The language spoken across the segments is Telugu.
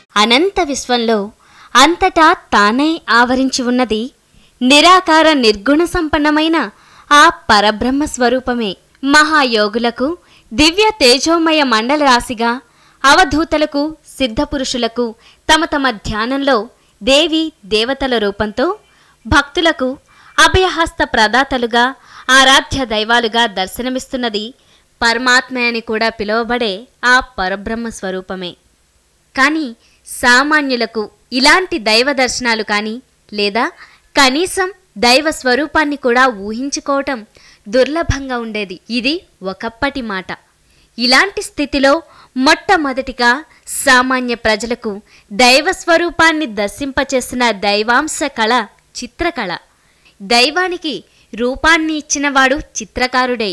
అనంత విశ్వంలో అంతటా తానే ఆవరించి ఉన్నది నిరాకార నిర్గుణ సంపన్నమైన ఆ పరబ్రహ్మ స్వరూపమే మహాయోగులకు దివ్య తేజోమయ మండల రాశిగా అవధూతలకు సిద్ధపురుషులకు తమ తమ ధ్యానంలో దేవి దేవతల రూపంతో భక్తులకు అభయహస్త ప్రదాతలుగా ఆరాధ్య దైవాలుగా దర్శనమిస్తున్నది పరమాత్మ అని కూడా పిలువబడే ఆ పరబ్రహ్మ స్వరూపమే కానీ సామాన్యులకు ఇలాంటి దైవ దర్శనాలు కానీ లేదా కనీసం దైవ స్వరూపాన్ని కూడా ఊహించుకోవటం దుర్లభంగా ఉండేది ఇది ఒకప్పటి మాట ఇలాంటి స్థితిలో మొట్టమొదటిగా సామాన్య ప్రజలకు దైవ స్వరూపాన్ని దర్శింపచేసిన దైవాంశ కళ చిత్రకళ దైవానికి రూపాన్ని ఇచ్చినవాడు చిత్రకారుడే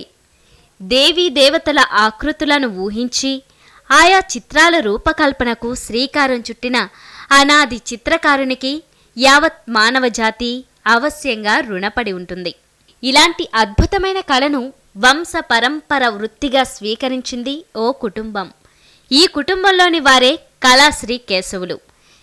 దేవీ దేవతల ఆకృతులను ఊహించి ఆయా చిత్రాల రూపకల్పనకు శ్రీకారం చుట్టిన అనాది చిత్రకారునికి యావత్ మానవ జాతి అవశ్యంగా రుణపడి ఉంటుంది ఇలాంటి అద్భుతమైన కళను వంశ పరంపర వృత్తిగా స్వీకరించింది ఓ కుటుంబం ఈ కుటుంబంలోని వారే కళాశ్రీ కేశవులు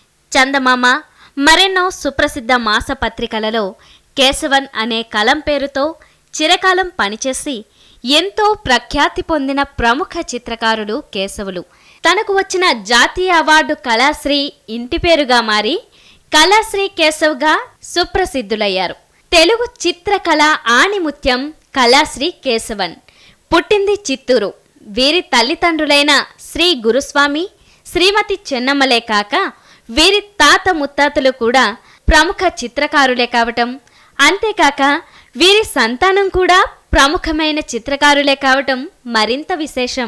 చందమామ మరెన్నో సుప్రసిద్ధ మాసపత్రికలలో కేశవన్ అనే కలం పేరుతో చిరకాలం పనిచేసి ఎంతో ప్రఖ్యాతి పొందిన ప్రముఖ చిత్రకారుడు కేశవులు తనకు వచ్చిన జాతీయ అవార్డు కళాశ్రీ ఇంటి పేరుగా మారి కళాశ్రీ కేశవ్గా సుప్రసిద్ధులయ్యారు తెలుగు చిత్రకళ ఆణిముత్యం కళాశ్రీ కేశవన్ పుట్టింది చిత్తూరు వీరి తల్లిదండ్రులైన శ్రీ గురుస్వామి శ్రీమతి చెన్నమ్మలే కాక వీరి తాత ముత్తాతలు కూడా ప్రముఖ చిత్రకారులే కావటం అంతేకాక వీరి సంతానం కూడా ప్రముఖమైన చిత్రకారులే కావటం మరింత విశేషం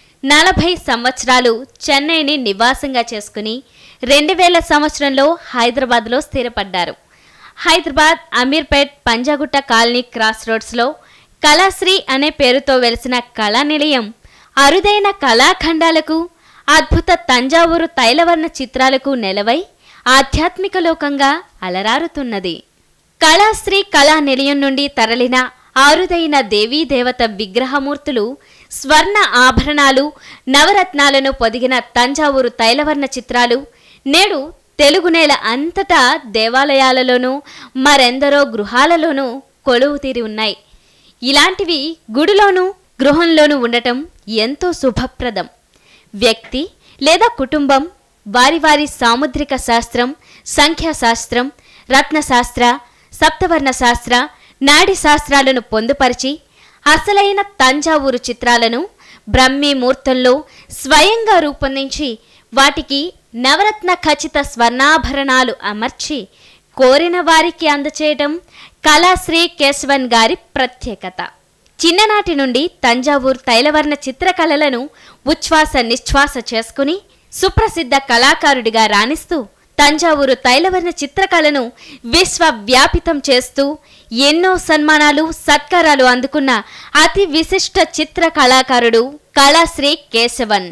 నలభై సంవత్సరాలు చెన్నైని నివాసంగా చేసుకుని రెండు వేల సంవత్సరంలో హైదరాబాద్లో స్థిరపడ్డారు హైదరాబాద్ అమీర్పేట్ పంజాగుట్ట కాలనీ క్రాస్ రోడ్స్లో కళాశ్రీ అనే పేరుతో వెలిసిన కళా నిలయం అరుదైన కళాఖండాలకు అద్భుత తంజావూరు తైలవర్ణ చిత్రాలకు నెలవై ఆధ్యాత్మిక లోకంగా అలరారుతున్నది కళాశ్రీ కళా నిలయం నుండి తరలిన ఆరుదైన దేవీ దేవత విగ్రహమూర్తులు స్వర్ణ ఆభరణాలు నవరత్నాలను పొదిగిన తంజావూరు తైలవర్ణ చిత్రాలు నేడు తెలుగు నేల అంతటా దేవాలయాలలోనూ మరెందరో గృహాలలోనూ కొలువు తీరి ఉన్నాయి ఇలాంటివి గుడిలోనూ గృహంలోనూ ఉండటం ఎంతో శుభప్రదం వ్యక్తి లేదా కుటుంబం వారి వారి సాముద్రిక శాస్త్రం సంఖ్యాశాస్త్రం రత్నశాస్త్ర సప్తవర్ణ శాస్త్ర నాడి శాస్త్రాలను పొందుపరిచి అసలైన తంజావూరు చిత్రాలను బ్రహ్మీ ముహూర్తంలో స్వయంగా రూపొందించి వాటికి నవరత్న ఖచ్చిత స్వర్ణాభరణాలు అమర్చి కోరిన వారికి అందచేయటం కళాశ్రీ కేశవన్ గారి ప్రత్యేకత చిన్ననాటి నుండి తంజావూర్ తైలవర్ణ చిత్రకళలను ఉచ్ఛ్వాస నిశ్వాస చేసుకుని సుప్రసిద్ధ కళాకారుడిగా రాణిస్తూ తంజావూరు తైలవర్ణ చిత్రకళను విశ్వవ్యాపితం చేస్తూ ఎన్నో సన్మానాలు సత్కారాలు అందుకున్న అతి విశిష్ట చిత్ర కళాకారుడు కళాశ్రీ కేశవన్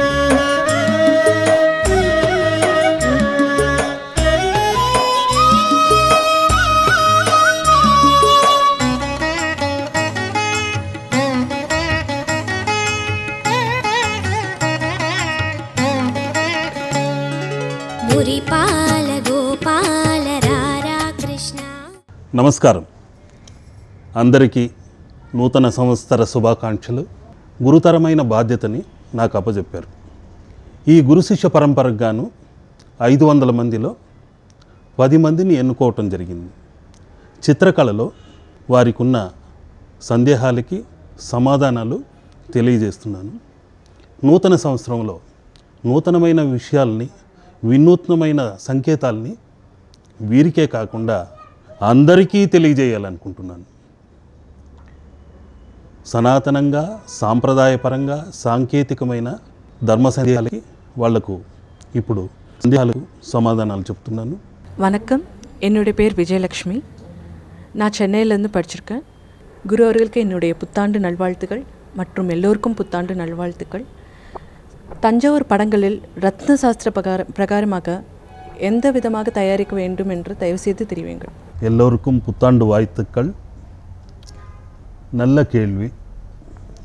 మురిపాల గోపాల రారా కృష్ణ నమస్కారం అందరికీ నూతన సంవత్సర శుభాకాంక్షలు గురుతరమైన బాధ్యతని నాకు అప్పచెప్పారు ఈ గురు శిష్య పరంపరకు గాను ఐదు వందల మందిలో పది మందిని ఎన్నుకోవటం జరిగింది చిత్రకళలో వారికి ఉన్న సందేహాలకి సమాధానాలు తెలియజేస్తున్నాను నూతన సంవత్సరంలో నూతనమైన విషయాల్ని వినూత్నమైన సంకేతాల్ని వీరికే కాకుండా అందరికీ తెలియజేయాలనుకుంటున్నాను సనాతనంగా సాంప్రదాయపరంగా సాంకేతికమైన ధర్మ సందేహాలకి వాళ్లకు ఇప్పుడు సందేహాలకు సమాధానాలు చెప్తున్నాను வணக்கம் என்னுடைய பேர் விஜயலக்ஷ்மி நான் சென்னையிலேருந்து படிச்சிருக்கேன் குரு அவர்களுக்கு என்னுடைய புத்தாண்டு நல்வாழ்த்துக்கள் மற்றும் எல்லோருக்கும் புத்தாண்டு நல்வாழ்த்துக்கள் தஞ்சாவூர் படங்களில் ரத்ன சாஸ்திர பிரகார பிரகாரமாக எந்த விதமாக தயாரிக்க வேண்டும் என்று தயவுசெய்து தெரிவிங்கள் எல்லோருக்கும் புத்தாண்டு வாழ்த்துக்கள் நல்ல கேள்வி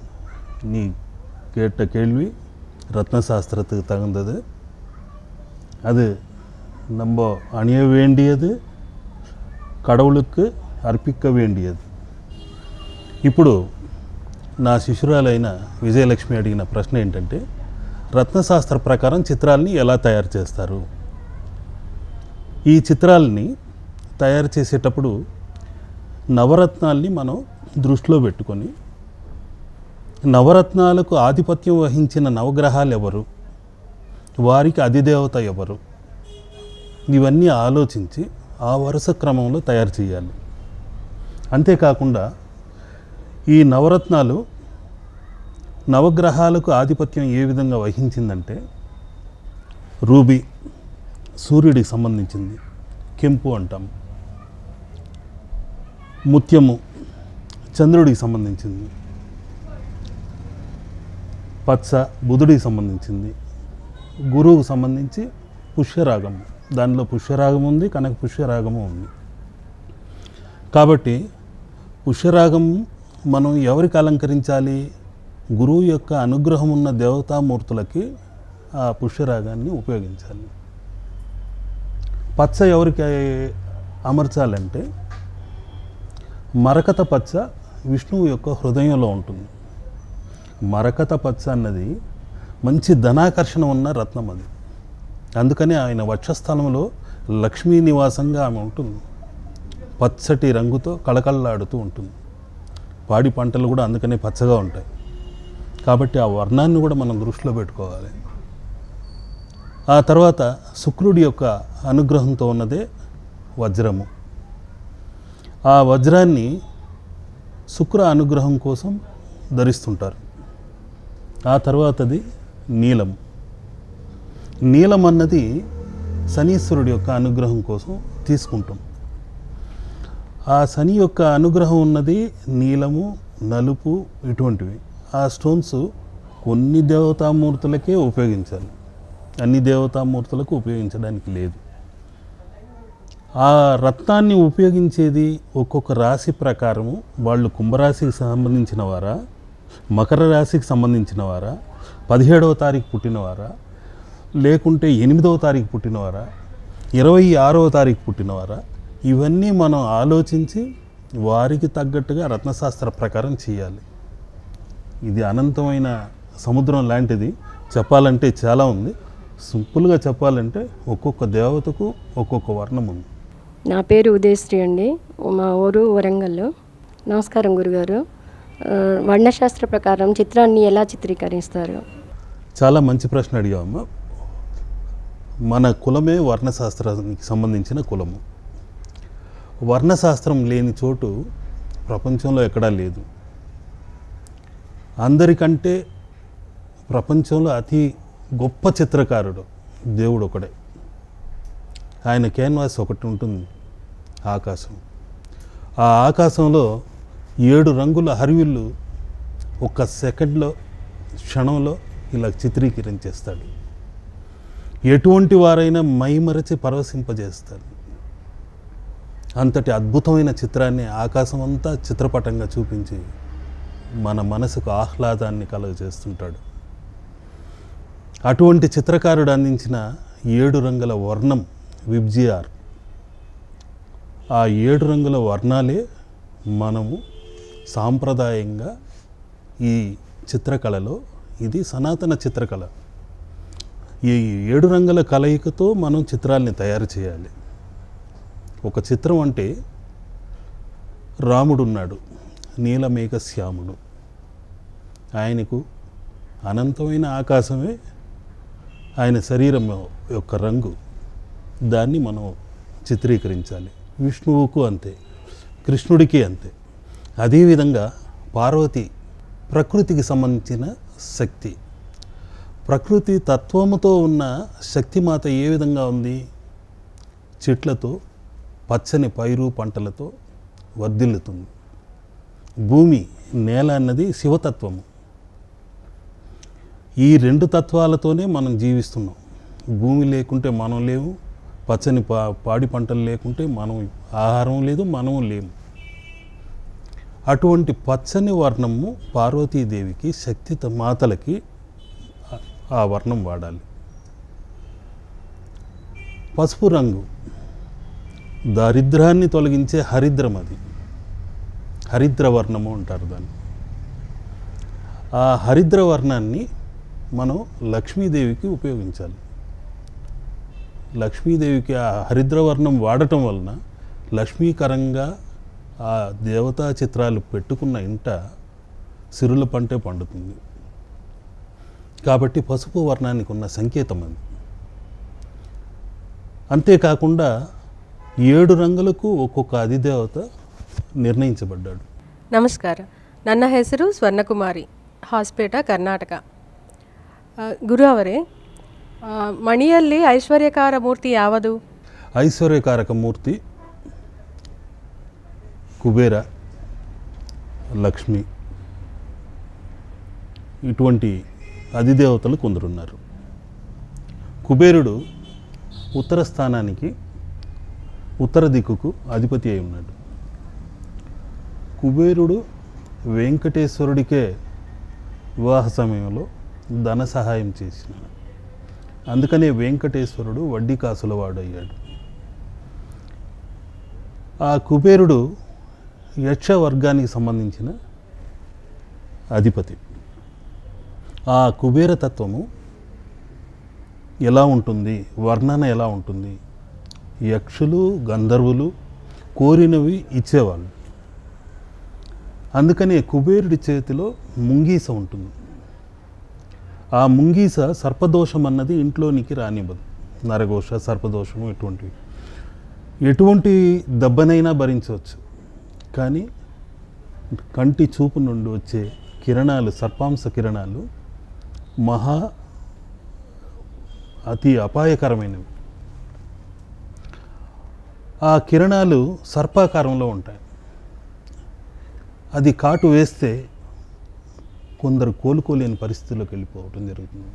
நீ கேட்ட கேள்வி ரத்ன சாஸ்திரத்துக்கு தகுந்தது அது நம்ம அணிய வேண்டியது கடவுளுக்கு అర్పిక్క వేండియది ఇప్పుడు నా శిష్యురాలైన విజయలక్ష్మి అడిగిన ప్రశ్న ఏంటంటే రత్నశాస్త్ర ప్రకారం చిత్రాల్ని ఎలా తయారు చేస్తారు ఈ చిత్రాలని తయారు చేసేటప్పుడు నవరత్నాల్ని మనం దృష్టిలో పెట్టుకొని నవరత్నాలకు ఆధిపత్యం వహించిన నవగ్రహాలు ఎవరు వారికి అధిదేవత ఎవరు ఇవన్నీ ఆలోచించి ఆ వరుస క్రమంలో తయారు చేయాలి అంతేకాకుండా ఈ నవరత్నాలు నవగ్రహాలకు ఆధిపత్యం ఏ విధంగా వహించిందంటే రూబీ సూర్యుడికి సంబంధించింది కెంపు అంటాం ముత్యము చంద్రుడికి సంబంధించింది పచ్చ బుధుడికి సంబంధించింది గురువుకు సంబంధించి పుష్యరాగం దానిలో పుష్యరాగం ఉంది కనుక పుష్యరాగము ఉంది కాబట్టి పుష్యరాగం మనం ఎవరికి అలంకరించాలి గురువు యొక్క అనుగ్రహం ఉన్న దేవతామూర్తులకి ఆ పుష్యరాగాన్ని ఉపయోగించాలి పచ్చ ఎవరికి అమర్చాలంటే మరకత పచ్చ విష్ణువు యొక్క హృదయంలో ఉంటుంది మరకత పచ్చ అన్నది మంచి ధనాకర్షణ ఉన్న రత్నం అది అందుకని ఆయన వక్షస్థలంలో లక్ష్మీ నివాసంగా ఆమె ఉంటుంది పచ్చటి రంగుతో కళకళలాడుతూ ఉంటుంది పాడి పంటలు కూడా అందుకనే పచ్చగా ఉంటాయి కాబట్టి ఆ వర్ణాన్ని కూడా మనం దృష్టిలో పెట్టుకోవాలి ఆ తర్వాత శుక్రుడి యొక్క అనుగ్రహంతో ఉన్నదే వజ్రము ఆ వజ్రాన్ని శుక్ర అనుగ్రహం కోసం ధరిస్తుంటారు ఆ తర్వాతది నీలం నీలం అన్నది శనీశ్వరుడి యొక్క అనుగ్రహం కోసం తీసుకుంటాం ఆ శని యొక్క అనుగ్రహం ఉన్నది నీలము నలుపు ఇటువంటివి ఆ స్టోన్స్ కొన్ని దేవతామూర్తులకే ఉపయోగించాలి అన్ని దేవతామూర్తులకు ఉపయోగించడానికి లేదు ఆ రత్నాన్ని ఉపయోగించేది ఒక్కొక్క రాశి ప్రకారము వాళ్ళు కుంభరాశికి సంబంధించిన వారా మకర రాశికి సంబంధించిన వారా పదిహేడవ తారీఖు పుట్టినవారా లేకుంటే ఎనిమిదవ తారీఖు పుట్టినవారా ఇరవై ఆరవ తారీఖు పుట్టినవారా ఇవన్నీ మనం ఆలోచించి వారికి తగ్గట్టుగా రత్నశాస్త్ర ప్రకారం చేయాలి ఇది అనంతమైన సముద్రం లాంటిది చెప్పాలంటే చాలా ఉంది సింపుల్గా చెప్పాలంటే ఒక్కొక్క దేవతకు ఒక్కొక్క వర్ణం ఉంది నా పేరు ఉదయశ్రీ అండి మా ఊరు వరంగల్ నమస్కారం గురుగారు ఆ, వర్ణశాస్త్ర ప్రకారం చిత్రాన్ని ఎలా చిత్రీకరిస్తారు చాలా మంచి ప్రశ్న అడిగామమ్మా మన కులమే వర్ణశాస్త్రానికి సంబంధించిన కులము వర్ణశాస్త్రం లేని చోటు ప్రపంచంలో ఎక్కడా లేదు అందరికంటే ప్రపంచంలో అతి గొప్ప చిత్రకారుడు దేవుడు ఒకడే ఆయన క్యాన్వాస్ ఒకటి ఉంటుంది ఆకాశం ఆ ఆకాశంలో ఏడు రంగుల హరివిల్లు ఒక సెకండ్లో క్షణంలో ఇలా చిత్రీకరించేస్తాడు ఎటువంటి వారైనా మైమరచి పరవశింపజేస్తాడు అంతటి అద్భుతమైన చిత్రాన్ని ఆకాశం అంతా చిత్రపటంగా చూపించి మన మనసుకు ఆహ్లాదాన్ని కలుగజేస్తుంటాడు అటువంటి చిత్రకారుడు అందించిన ఏడు రంగుల వర్ణం విబ్జిఆర్ ఆ ఏడు రంగుల వర్ణాలే మనము సాంప్రదాయంగా ఈ చిత్రకళలో ఇది సనాతన చిత్రకళ ఈ ఏడు రంగుల కలయికతో మనం చిత్రాల్ని తయారు చేయాలి ఒక చిత్రం అంటే రాముడున్నాడు నీలమేఘ శ్యాముడు ఆయనకు అనంతమైన ఆకాశమే ఆయన శరీరం యొక్క రంగు దాన్ని మనం చిత్రీకరించాలి విష్ణువుకు అంతే కృష్ణుడికి అంతే అదేవిధంగా పార్వతి ప్రకృతికి సంబంధించిన శక్తి ప్రకృతి తత్వముతో ఉన్న శక్తిమాత ఏ విధంగా ఉంది చెట్లతో పచ్చని పైరు పంటలతో వర్ధిల్లుతుంది భూమి నేల అన్నది శివతత్వము ఈ రెండు తత్వాలతోనే మనం జీవిస్తున్నాం భూమి లేకుంటే మనం లేవు పచ్చని పా పాడి పంటలు లేకుంటే మనం ఆహారం లేదు మనము లేము అటువంటి వర్ణము పార్వతీదేవికి శక్తి త- మాతలకి ఆ- ఆ వర్ణం వాడాలి పసుపు రంగు దారిద్రాన్ని తొలగించే హరిద్రం అది హరిద్ర వర్ణము అంటారు దాన్ని ఆ హరిద్ర వర్ణాన్ని మనం లక్ష్మీదేవికి ఉపయోగించాలి లక్ష్మీదేవికి ఆ హరిద్ర వర్ణం వాడటం వలన లక్ష్మీకరంగా ఆ దేవతా చిత్రాలు పెట్టుకున్న ఇంట సిరుల పంటే పండుతుంది కాబట్టి పసుపు వర్ణానికి ఉన్న సంకేతం అది అంతేకాకుండా ఏడు రంగులకు ఒక్కొక్క అధిదేవత నిర్ణయించబడ్డాడు ನಮಸ್ಕಾರ ನನ್ನ ಹೆಸರು ಸ್ವರ್ಣಕುಮಾರಿ ಹಾಸ್ಪೇಟ ಕರ್ನಾಟಕ ಆ, ಗುರು ಅವರೇ ಆ, ಮಣಿಯಲ್ಲಿ ಐಶ್ವರ್ಯಕಾರ ಮೂರ್ತಿ ಯಾವುದು ఐశ్వర్యకారక మూర్తి కుబేర లక్ష్మి ఇటువంటి అధిదేవతలు కొందరున్నారు కుబేరుడు ఉత్తర స్థానానికి ఉత్తర దిక్కుకు అధిపతి అయి ఉన్నాడు కుబేరుడు వెంకటేశ్వరుడికే వివాహ సమయంలో ధన సహాయం చేసినాడు అందుకనే వెంకటేశ్వరుడు వడ్డీ కాసుల వాడు అయ్యాడు ఆ కుబేరుడు యక్ష వర్గానికి సంబంధించిన అధిపతి ఆ కుబేర తత్వము ఎలా ఉంటుంది వర్ణన ఎలా ఉంటుంది యక్షులు గంధర్వులు కోరినవి ఇచ్చేవాళ్ళు అందుకనే కుబేరుడి చేతిలో ముంగీస ఉంటుంది ఆ ముంగీస సర్పదోషం అన్నది ఇంట్లోనికి రానివ్వదు నరఘోష సర్పదోషం ఇటువంటివి ఎటువంటి దెబ్బనైనా భరించవచ్చు కానీ కంటి చూపు నుండి వచ్చే కిరణాలు సర్పాంశ కిరణాలు మహా అతి అపాయకరమైనవి ఆ కిరణాలు సర్పాకారంలో ఉంటాయి అది కాటు వేస్తే కొందరు కోలుకోలేని పరిస్థితుల్లోకి వెళ్ళిపోవటం జరుగుతుంది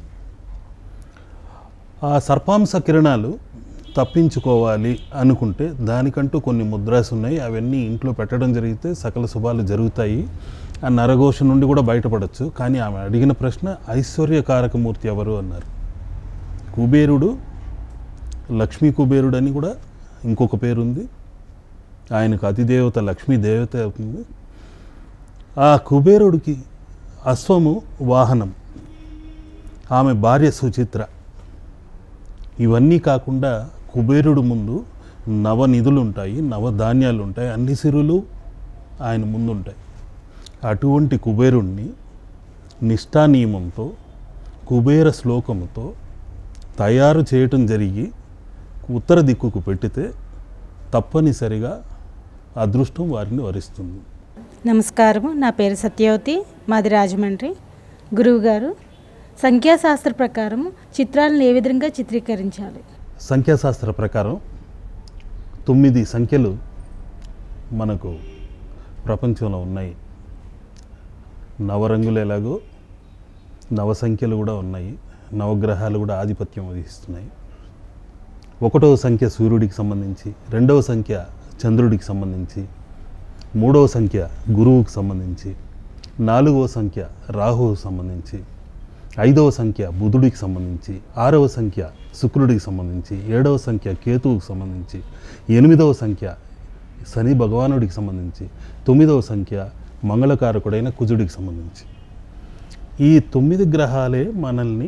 ఆ సర్పాంశ కిరణాలు తప్పించుకోవాలి అనుకుంటే దానికంటూ కొన్ని ముద్రాస్ ఉన్నాయి అవన్నీ ఇంట్లో పెట్టడం జరిగితే సకల శుభాలు జరుగుతాయి ఆ నరఘోష నుండి కూడా బయటపడవచ్చు కానీ ఆమె అడిగిన ప్రశ్న ఐశ్వర్యకారకమూర్తి ఎవరు అన్నారు కుబేరుడు లక్ష్మీ కుబేరుడు అని కూడా ఇంకొక పేరుంది ఆయనకు అతిదేవత లక్ష్మీ దేవత అవుతుంది ఆ కుబేరుడికి అశ్వము వాహనం ఆమె భార్య సుచిత్ర ఇవన్నీ కాకుండా కుబేరుడు ముందు నవనిధులు ఉంటాయి నవధాన్యాలు ఉంటాయి అన్ని సిరులు ఆయన ముందు ఉంటాయి అటువంటి కుబేరుణ్ణి నిష్ఠానియమంతో కుబేర శ్లోకముతో తయారు చేయటం జరిగి ఉత్తర దిక్కుకు పెట్టితే తప్పనిసరిగా అదృష్టం వారిని వరిస్తుంది నమస్కారము నా పేరు సత్యవతి మాది రాజమండ్రి గురువు గారు సంఖ్యాశాస్త్ర ప్రకారం చిత్రాలను ఏ విధంగా చిత్రీకరించాలి సంఖ్యాశాస్త్ర ప్రకారం తొమ్మిది సంఖ్యలు మనకు ప్రపంచంలో ఉన్నాయి నవరంగులు ఎలాగో నవ సంఖ్యలు కూడా ఉన్నాయి నవగ్రహాలు కూడా ఆధిపత్యం వహిస్తున్నాయి ఒకటవ సంఖ్య సూర్యుడికి సంబంధించి రెండవ సంఖ్య చంద్రుడికి సంబంధించి మూడవ సంఖ్య గురువుకు సంబంధించి నాలుగవ సంఖ్య రాహువుకు సంబంధించి ఐదవ సంఖ్య బుధుడికి సంబంధించి ఆరవ సంఖ్య శుక్రుడికి సంబంధించి ఏడవ సంఖ్య కేతువుకు సంబంధించి ఎనిమిదవ సంఖ్య శని భగవానుడికి సంబంధించి తొమ్మిదవ సంఖ్య మంగళకారకుడైన కుజుడికి సంబంధించి ఈ తొమ్మిది గ్రహాలే మనల్ని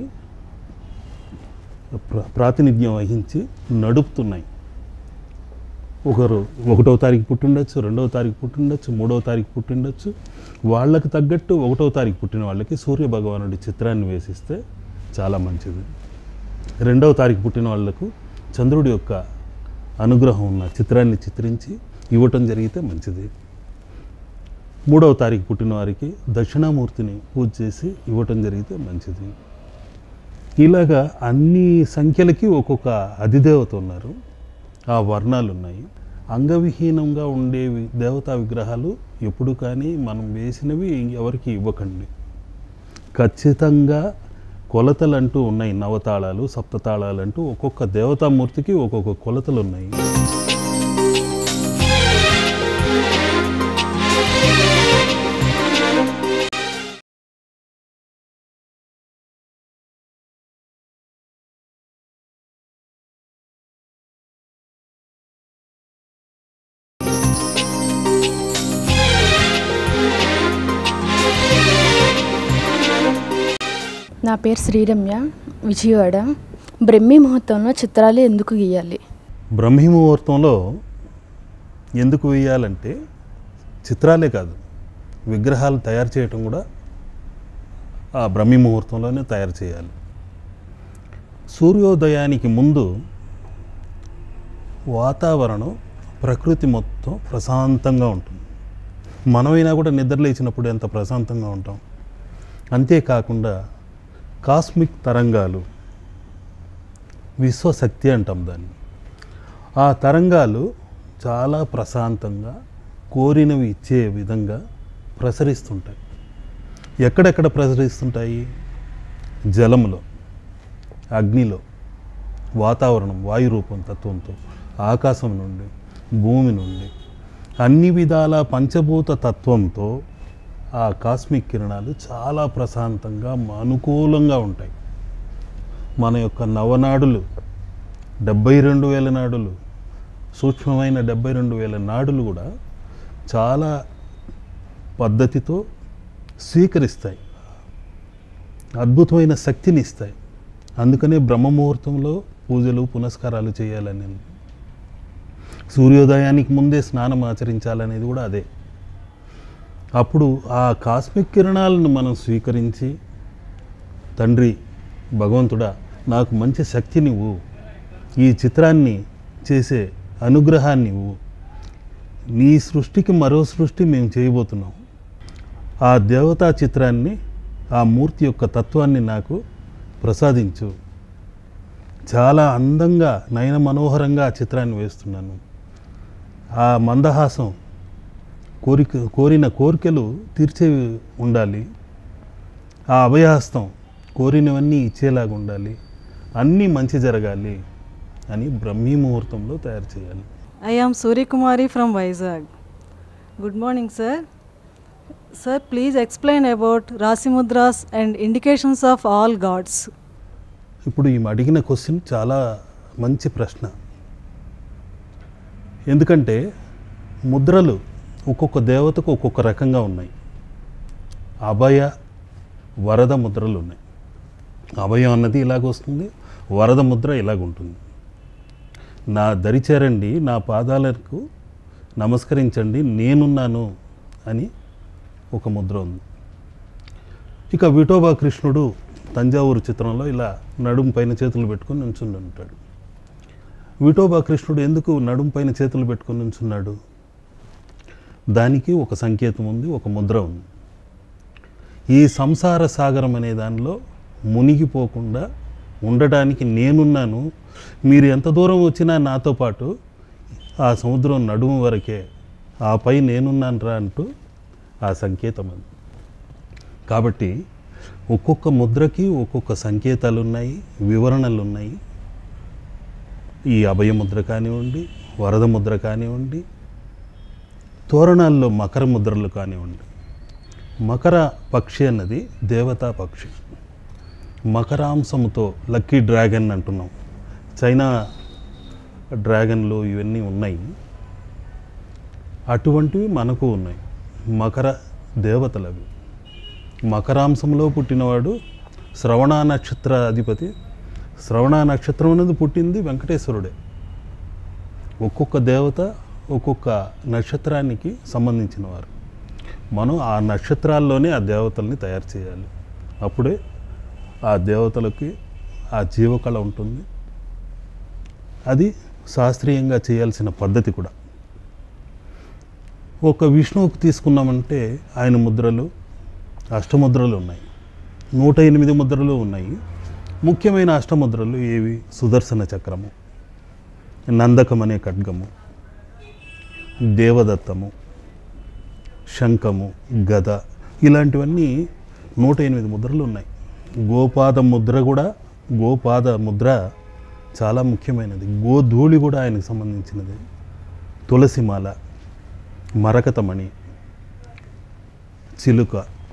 ప్ర- ప్రాతినిధ్యం వహించి నడుపుతున్నాయి ఒకరు ఒకటో తారీఖు పుట్టిండొచ్చు రెండవ తారీఖు పుట్టిండొచ్చు మూడవ తారీఖు పుట్టిండొచ్చు వాళ్ళకి తగ్గట్టు ఒకటో తారీఖు పుట్టిన వాళ్ళకి సూర్య భగవానుడి చిత్రాన్ని వేసిస్తే చాలా మంచిది రెండవ తారీఖు పుట్టిన వాళ్లకు చంద్రుడి యొక్క అనుగ్రహం ఉన్న చిత్రాన్ని చిత్రించి ఇవ్వటం జరిగితే మంచిది మూడవ తారీఖు పుట్టిన వారికి దక్షిణామూర్తిని పూజ చేసి ఇవ్వటం జరిగితే మంచిది ఇలాగా అన్ని సంఖ్యలకి ఒక్కొక్క అధిదేవత ఉన్నారు ఆ వర్ణాలు ఉన్నాయి అంగవిహీనంగా ఉండే వి- దేవతా విగ్రహాలు ఎప్పుడు కానీ మనం వేసినవి ఎవరికి ఇవ్వకండి ఖచ్చితంగా కొలతలు అంటూ ఉన్నాయి నవతాళాలు సప్తతాళాలు అంటూ ఒక్కొక్క దేవతామూర్తికి ఒక్కొక్క కొలతలు ఉన్నాయి నా పేరు శ్రీరమ్య విజయవాడ బ్రహ్మీ ముహూర్తంలో చిత్రాలు ఎందుకు గీయాలి బ్రహ్మీ ముహూర్తంలో ఎందుకు వేయాలంటే చిత్రాలే కాదు విగ్రహాలు తయారు చేయటం కూడా ఆ బ్రహ్మీ ముహూర్తంలోనే తయారు చేయాలి సూర్యోదయానికి ముందు వాతావరణం ప్రకృతి మొత్తం ప్రశాంతంగా ఉంటుంది మనమైనా కూడా నిద్రలేచినప్పుడు ఎంత ప్రశాంతంగా ఉంటాం అంతేకాకుండా కాస్మిక్ తరంగాలు విశ్వశక్తి అంటాం దాన్ని ఆ తరంగాలు చాలా ప్రశాంతంగా కోరినవి ఇచ్చే విధంగా ప్రసరిస్తుంటాయి ఎక్కడెక్కడ ప్రసరిస్తుంటాయి జలంలో అగ్నిలో వాతావరణం వాయు రూపం తత్వంతో ఆకాశం నుండి భూమి నుండి అన్ని విధాల పంచభూత తత్వంతో ఆ కాస్మిక్ కిరణాలు చాలా ప్రశాంతంగా అనుకూలంగా ఉంటాయి మన యొక్క నవనాడులు డెబ్బై రెండు వేల నాడులు సూక్ష్మమైన డెబ్బై రెండు వేల నాడులు కూడా చాలా పద్ధతితో స్వీకరిస్తాయి అద్భుతమైన శక్తిని ఇస్తాయి అందుకనే బ్రహ్మముహూర్తంలో పూజలు పునస్కారాలు చేయాలని ఉంది. సూర్యోదయానికి ముందే స్నానం ఆచరించాలనేది కూడా అదే అప్పుడు ఆ కాస్మిక్ కిరణాలను మనం స్వీకరించి తండ్రి భగవంతుడా నాకు మంచి శక్తినివ్వు ఈ చిత్రాన్ని చేసే అనుగ్రహాన్ని ఇవ్వు నీ సృష్టికి మరో సృష్టి మేము చేయబోతున్నాం ఆ దేవతా చిత్రాన్ని ఆ మూర్తి యొక్క తత్వాన్ని నాకు ప్రసాదించు చాలా అందంగా నయన మనోహరంగా ఆ చిత్రాన్ని వేస్తున్నాను ఆ మందహాసం కోరిక కోరిన కోరికలు తీర్చే ఉండాలి ఆ అభయహస్తం కోరినవన్నీ ఇచ్చేలాగా ఉండాలి అన్నీ మంచి జరగాలి అని బ్రహ్మీ ముహూర్తంలో తయారు చేయాలి I am Suryakumari from Vizag. Good morning, sir. Sir, please explain about Rasimudras and indications of all gods. ఇప్పుడు ఈమె అడిగిన క్వశ్చన్ చాలా మంచి ప్రశ్న ఎందుకంటే ముద్రలు ఒక్కొక్క దేవతకు ఒక్కొక్క రకంగా ఉన్నాయి అభయ వరద ముద్రలు ఉన్నాయి అభయం అన్నది ఇలాగ వస్తుంది వరద ముద్ర ఇలాగుంటుంది నా దరి చేరండి నా పాదాలకు నమస్కరించండి నేనున్నాను అని ఒక ముద్ర ఉంది ఇక విఠోబా కృష్ణుడు తంజావూరు చిత్రంలో ఇలా నడుము పైన చేతులు పెట్టుకొని నుంచుని ఉంటాడు విఠోబా కృష్ణుడు ఎందుకు నడుము పైన చేతులు పెట్టుకొని నుంచున్నాడు దానికి ఒక సంకేతం ఉంది ఒక ముద్ర ఉంది ఈ సంసార సాగరం అనే దానిలో మునిగిపోకుండా ఉండటానికి నేనున్నాను మీరు ఎంత దూరం వచ్చినా నాతో పాటు ఆ సముద్రం నడుము వరకే ఆ పై నేనున్నాను రా అంటూ ఆ సంకేతం అది కాబట్టి ఒక్కొక్క ముద్రకి ఒక్కొక్క సంకేతాలు ఉన్నాయి వివరణలు ఉన్నాయి ఈ అభయ ముద్ర కానివ్వండి వరద ముద్ర కానివ్వండి తోరణాల్లో మకర ముద్రలు కానివ్వండి మకర పక్షి అన్నది దేవతా పక్షి మకరాంశముతో లక్కీ డ్రాగన్ అంటున్నాం చైనా డ్రాగన్లు ఇవన్నీ ఉన్నాయి అటువంటివి మనకు ఉన్నాయి మకర దేవతలు అవి మకరాంశంలో పుట్టినవాడు శ్రవణ నక్షత్ర అధిపతి శ్రవణ నక్షత్రం అనేది పుట్టింది వెంకటేశ్వరుడే ఒక్కొక్క దేవత ఒక్కొక్క నక్షత్రానికి సంబంధించిన వారు మనం ఆ నక్షత్రాల్లోనే ఆ దేవతల్ని తయారు చేయాలి అప్పుడే ఆ దేవతలకి ఆ జీవకళ ఉంటుంది అది శాస్త్రీయంగా చేయాల్సిన పద్ధతి కూడా ఒక విష్ణువుకి తీసుకున్నామంటే ఆయన ముద్రలు అష్టముద్రలు ఉన్నాయి నూట ఎనిమిది ముద్రలు ఉన్నాయి ముఖ్యమైన అష్టముద్రలు ఏవి సుదర్శన చక్రము నందకం అనే ఖడ్గము దేవదత్తము శంఖము గద ఇలాంటివన్నీ నూట ఎనిమిది ముద్రలు ఉన్నాయి గోపాద ముద్ర కూడా గోపాద ముద్ర చాలా ముఖ్యమైనది గోధూళి కూడా ఆయనకు సంబంధించినది తులసిమాల మరకతమణి చిలుక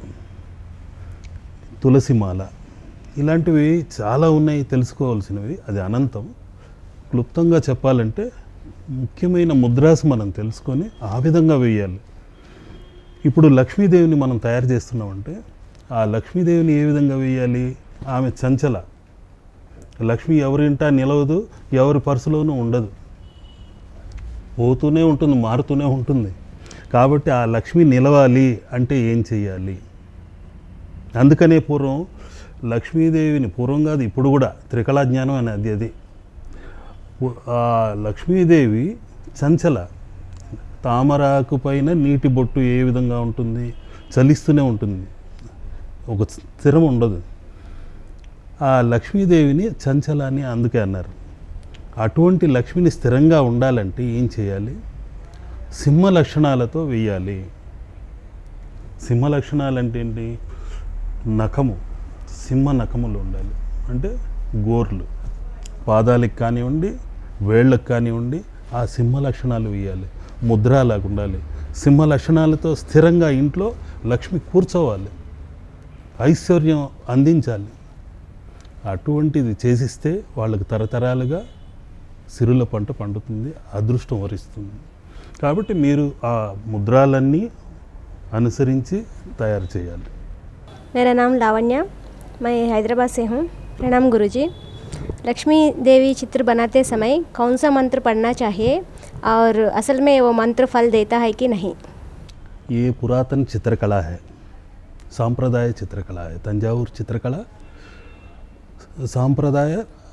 తులసిమాల ఇలాంటివి చాలా ఉన్నాయి తెలుసుకోవాల్సినవి అది అనంతం క్లుప్తంగా చెప్పాలంటే ముఖ్యమైన ముద్రాస్ మనం తెలుసుకొని ఆ విధంగా వేయాలి ఇప్పుడు లక్ష్మీదేవిని మనం తయారు చేస్తున్నామంటే ఆ లక్ష్మీదేవిని ఏ విధంగా వేయాలి ఆమె చంచల లక్ష్మి ఎవరింటా నిలవదు ఎవరి పర్సులోనూ ఉండదు పోతూనే ఉంటుంది మారుతూనే ఉంటుంది కాబట్టి ఆ లక్ష్మి నిలవాలి అంటే ఏం చెయ్యాలి అందుకనే పూర్వం లక్ష్మీదేవిని పూర్వం కాదు ఇప్పుడు కూడా త్రికళా జ్ఞానం అని అది అది పు- ఆ లక్ష్మీదేవి చంచల తామరాకు పైన నీటి బొట్టు ఏ విధంగా ఉంటుంది చలిస్తూనే ఉంటుంది ఒక స్థిరం ఉండదు ఆ లక్ష్మీదేవిని చంచల అని అందుకే అన్నారు అటువంటి లక్ష్మిని స్థిరంగా ఉండాలంటే ఏం చేయాలి సింహ లక్షణాలతో వెయ్యాలి సింహ లక్షణాలు అంటే ఏంటి నఖము సింహ నఖములు ఉండాలి అంటే గోర్లు పాదాలకు కానివ్వండి వేళ్ళకు కానివ్వండి ఆ సింహ లక్షణాలు వేయాలి ముద్రలాగా ఉండాలి సింహ లక్షణాలతో స్థిరంగా ఇంట్లో లక్ష్మి కూర్చోవాలి ఐశ్వర్యం అందించాలి అటువంటిది చేసిస్తే వాళ్ళకి తరతరాలుగా సిరుల పంట పండుతుంది అదృష్టం వరిస్తుంది కాబట్టి మీరు ఆ ముద్రాలన్నీ అనుసరించి తయారు చేయాలి मेरा नाम लावण्या मैं हैदराबाद से हूँ प्रणाम गुरुजी लक्ष्मी देवी चित्र बनाते समय कौन सा मंत्र पढ़ना चाहिए और असल में वो मंत्र फल देता है कि नहीं ये पुरातन चित्रकला है सांप्रदाय चित्रकला है तंजावुर चित्रकला सांप्रदाय